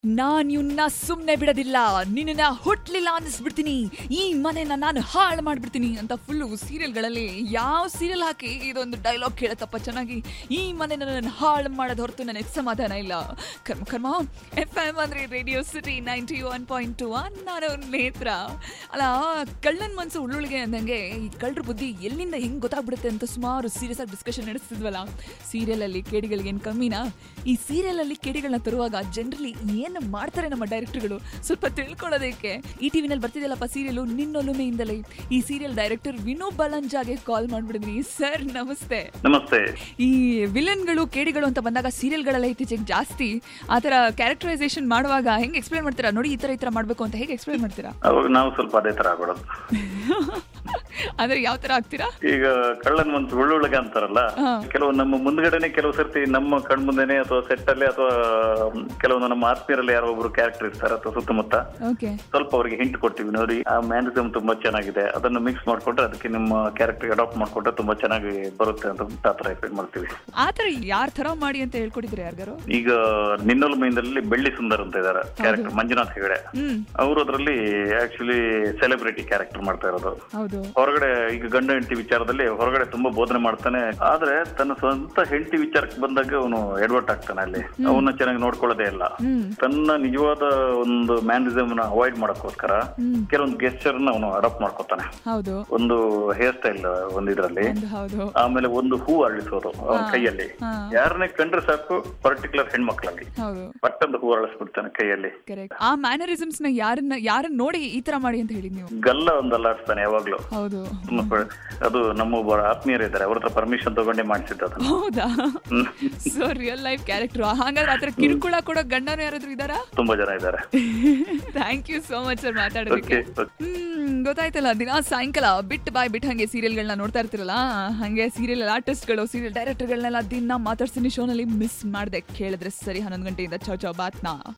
ನಾನ್ ಇವನ್ನ ಸುಮ್ನೆ ಬಿಡೋದಿಲ್ಲ ನಿನ್ನ ಹುಟ್ಲಿಲ್ಲ ಅನ್ನಿಸ್ಬಿಡ್ತೀನಿ ಈ ಮನೆನ ನಾನು ಹಾಳು ಮಾಡ್ಬಿಡ್ತೀನಿ ಅಂತ ಫುಲ್ಲು ಸೀರಿಯಲ್ಗಳಲ್ಲಿ ಯಾವ ಸೀರಿಯಲ್ ಹಾಕಿ ಇದೊಂದು ಡೈಲಾಗ್ ಕೇಳತ್ತಪ್ಪ ಚೆನ್ನಾಗಿ ಈ ಮನೆನ ನಾನು ಹಾಳು ಮಾಡೋದು ಹೊರತು ನನಗೆ ಸಮಾಧಾನ ಇಲ್ಲ ಕರ್ಮ ಕರ್ಮ ಎಫ್ ಎಂ ಅಂದ್ರೆ Radio City ninety one point two ನಾನು ನೇತ್ರ ಅಲ್ಲ ಕಳ್ಳನ ಮನ್ಸು ಉಳ್ಳುಳ್ಗೆ ಅಂದಂಗೆ ಈ ಕಳ್ಳರ ಬುದ್ಧಿ ಎಲ್ಲಿಂದ ಹೆಂಗ್ ಗೊತ್ತಾಗ್ಬಿಡುತ್ತೆ ಅಂತ ಸುಮಾರು ಸೀರಿಯಸ್ ಆಗಿ ಡಿಸ್ಕಷನ್ ನಡೆಸ್ತಿದ್ವಲ್ಲ ಸೀರಿಯಲ್ ಅಲ್ಲಿ ಕೇಡಿಗಳಿಗೆ ಏನು ಕಮ್ಮಿನಾ ಈ ಸೀರಿಯಲ್ ಅಲ್ಲಿ ಕೇಡಿಗಳನ್ನ ತರುವಾಗ ಜನರಲಿ ಏನು ಮಾಡ್ತಾರೆ ನಮ್ಮ ಡೈರೆಕ್ಟರ್ಗಳು ಸ್ವಲ್ಪ ತಿಳ್ಕೊಳ್ಳೋದಕ್ಕೆ ಈ ಟಿವಿನಲ್ಲಿ ಬರ್ತಿದೆಯಲ್ಲಪ್ಪ ಸೀರಿಯಲು ನಿನ್ನೊಲುಮೆಯಿಂದಲೇ ಈ ಸೀರಿಯಲ್ ಡೈರೆಕ್ಟರ್ ವಿನೋ ಬಲಂಜಾಗೆ ಕಾಲ್ ಮಾಡ್ಬಿಡಿದ್ರಿ ಸರ್ ನಮಸ್ತೆ ನಮಸ್ತೆ ಈ ವಿಲನ್ಗಳು ಕೇಡಿಗಳು ಅಂತ ಬಂದಾಗ ಸೀರಿಯಲ್ಗಳೆಲ್ಲ ಇತ್ತೀಚೆಗೆ ಜಾಸ್ತಿ ಆ ಥರ ಕ್ಯಾರೆಕ್ಟರೈಸೇಷನ್ ಮಾಡುವಾಗ ಹೆಂಗೆ ಎಕ್ಸ್ಪ್ಲೇನ್ ಮಾಡ್ತೀರಾ ನೋಡಿ ಈ ಥರ ಈ ಥರ ಮಾಡಬೇಕು ಅಂತ ಹೇಗೆ ಎಕ್ಸ್ಪ್ಲೇನ್ ಮಾಡ್ತೀರಾ ಅವಾಗ ನಾವು ಸ್ವಲ್ಪ ಅದೇ ತರ ಆಗೋದು ಅಂದ್ರೆ ಯಾವ ಥರ ಆಗ್ತೀರಾ ಈಗ ಕಳ್ಳನ್ ಒಂದು ಉಳ್ಳುಳ್ಳಿಗೆ ಅಂತಾರಲ್ಲ ಹಾ. ಕೆಲವು ನಮ್ಮ ಮುಂದ್ಗಡೆನೆ ಕೆಲವು ಸರ್ತಿ ನಮ್ಮ ಕಣ್ಮುಂದೆನೆ ಅಥವಾ ಸೆಟ್ ಅಲ್ಲಿ ಅಥವಾ ಕೆಲವೊಂದು ನಮ್ಮ ಆತ್ಮೀಯರಲ್ಲಿ ಯಾರೋ ಒಬ್ರು ಕ್ಯಾರೆಕ್ಟರ್ ಇರ್ತಾರೆ ಅಥವಾ ಸುತ್ತಮುತ್ತ ಓಕೆ ಸ್ವಲ್ಪ ಅವರಿಗೆ ಹಿಂಟ್ ಕೊಡ್ತೀವಿ ನೋಡಿ ಆ ಮ್ಯಾನಿಸಮ್ ತುಂಬಾ ಚೆನ್ನಾಗಿದೆ ಅದನ್ನು ಮಿಕ್ಸ್ ಮಾಡ್ಕೊಂಡ್ರೆ ಅದಕ್ಕೆ ನಿಮ್ಮ ಕ್ಯಾರೆಕ್ಟರ್ ಅಡಾಪ್ಟ್ ಮಾಡ್ಕೊಂಡ್ರೆ ತುಂಬಾ ಚೆನ್ನಾಗಿ ಬರುತ್ತೆ ಅಂತ ಆ ತರ ಎಕ್ಸ್ಪೆಕ್ಟ್ ಮಾಡ್ತೀವಿ ಆ ಥರ ಯಾರ ಥರ ಮಾಡಿ ಅಂತ ಹೇಳ್ಕೊಟ್ಟಿದ್ರೆ ಯಾರಿಗಾರು ಈಗ ನಿನ್ನೊಲ್ ಮೈಂದಲ್ಲಿ ಬೆಳ್ಳಿ ಸುಂದರ್ ಅಂತ ಇದ್ದಾರೆ ಕ್ಯಾರೆಕ್ಟರ್ ಮಂಜುನಾಥ್ ಹೆಗಡೆ ಹ್ಮ್ ಅವರು ಅದರಲ್ಲಿ ಆಕ್ಚುಲಿ ಸೆಲೆಬ್ರಿಟಿ ಕ್ಯಾರೆಕ್ಟರ್ ಮಾಡ್ತಾ ಇರೋದು ಹೌದು ಹೊರಗಡೆ ಈಗ ಗಂಡ ಹೆಂಡತಿ ವಿಚಾರದಲ್ಲಿ ಹೊರಗಡೆ ತುಂಬಾ ಬೋಧನೆ ಮಾಡ್ತಾನೆ ಆದ್ರೆ ತನ್ನ ಸ್ವಂತ ಹೆಂಡತಿ ವಿಚಾರಕ್ಕೆ ಬಂದಾಗ ಅವನು ಎಡವಟ್ ಆಗ್ತಾನೆ ಅಲ್ಲಿ ಅವನ್ನ ಚೆನ್ನಾಗಿ ನೋಡ್ಕೊಳ್ಳೋದೇ ಇಲ್ಲ ಹ್ಮ್ ತನ್ನ ನಿಜವಾದ ಒಂದು ಮ್ಯಾನಿಸಮ್ ನ ಅವಾಯ್ಡ್ ಮಾಡಕ್ಕೋಸ್ಕರ ಹ್ಮ್ ಕೆಲವೊಂದು ಗೆಸ್ಚರ್ ನ ಅವನು ಅಡಾಪ್ಟ್ ಮಾಡ್ಕೋತಾನೆ ಹೌದು ಒಂದು ಹೇರ್ ಸ್ಟೈಲ್ ಒಂದ್ ಇದ್ರಲ್ಲಿ ಒಂದು ಹೌದು ಆಮೇಲೆ ಒಂದು ಹೂ ಅರಳಿಸೋದು ಅವನ ಕೈಯಲ್ಲಿ ಹಾ. ಯಾರನ್ನೇ ಕಂಡ್ರೆ ಸಾಕು ಪರ್ಟಿಕ್ಯುಲರ್ ಹೆಣ್ಮಕ್ಳಲ್ಲಿ ಹೌದು ಪಟ್ಟಂದು ಹೂ ಅರಳಿಸ್ಬಿಡ್ತಾನೆ ಕೈಯಲ್ಲಿ ಕರೆಕ್ಟ್ ಆ ಮ್ಯಾನರಿಸಮ್ಸ್ ನ ಯಾರನ್ನ ಯಾರನ್ನ ನೋಡಿ ಈ ತರ ಮಾಡಿ ಅಂತ ಹೇಳಿದ್ ನೀವು ಗಲ್ಲ ಒಂದು ಅಲ್ಲಾಡ್ಸ್ತಾನೆ ಯಾವಾಗ್ಲೂ ಹೌದು ತುಂಬಾ ಪ- ಅದು ನಮ್ಮ ಒಬ್ಬ ಆತ್ಮೀಯರು ಇದ್ದಾರೆ ಅವ್ರ ಹತ್ರ ಪರ್ಮಿಷನ್ ತಗೊಂಡೇ ಮಾಡಿಸಿದ್ದ ಅದನ್ನ ಹೌದಾ ಸೊ ರಿಯಲ್ ಲೈಫ್ ಕ್ಯಾರೆಕ್ಟರ್ ಹಾಗಾದ್ರೆ ಆತರ ಕಿರುಕುಳ ಕೊಡೋ ಗಂಡನು ಯಾರಾದ್ರೂ ಇದಾರಾ ತುಂಬಾ ಜನ ಇದ್ದಾರೆ thank you so much sir okay ಮಾತಾಡೋದಕ್ಕೆ ಹ್ಮ್ ಗೊತ್ತಾಯ್ತಲ್ಲ ದಿನ ಸಾಯಂಕಾಲ ಬಿಟ್ ಬಾಯ್ ಬಿಟ್ ಹಂಗೆ ಸೀರಿಯಲ್ಗಳನ್ನ ನೋಡ್ತಾ ಇರ್ತಿರಲ್ಲ ಹಂಗೆ ಸೀರಿಯಲ್ ಆರ್ಟಿಸ್ಟ್ಗಳು ಸೀರಿಯಲ್ ಡೈರೆಕ್ಟರ್ಗಳನ್ನೆಲ್ಲ ದಿನ ಮಾತಾಡ್ತೀನಿ ಶೋನಲ್ಲಿ ಮಿಸ್ ಮಾಡ್ದೆ ಕೇಳಿದ್ರೆ ಸರಿ ಹನ್ನೊಂದು ಗಂಟೆಯಿಂದ ಚೌ ಚೌ ಬಾತ್ನಾ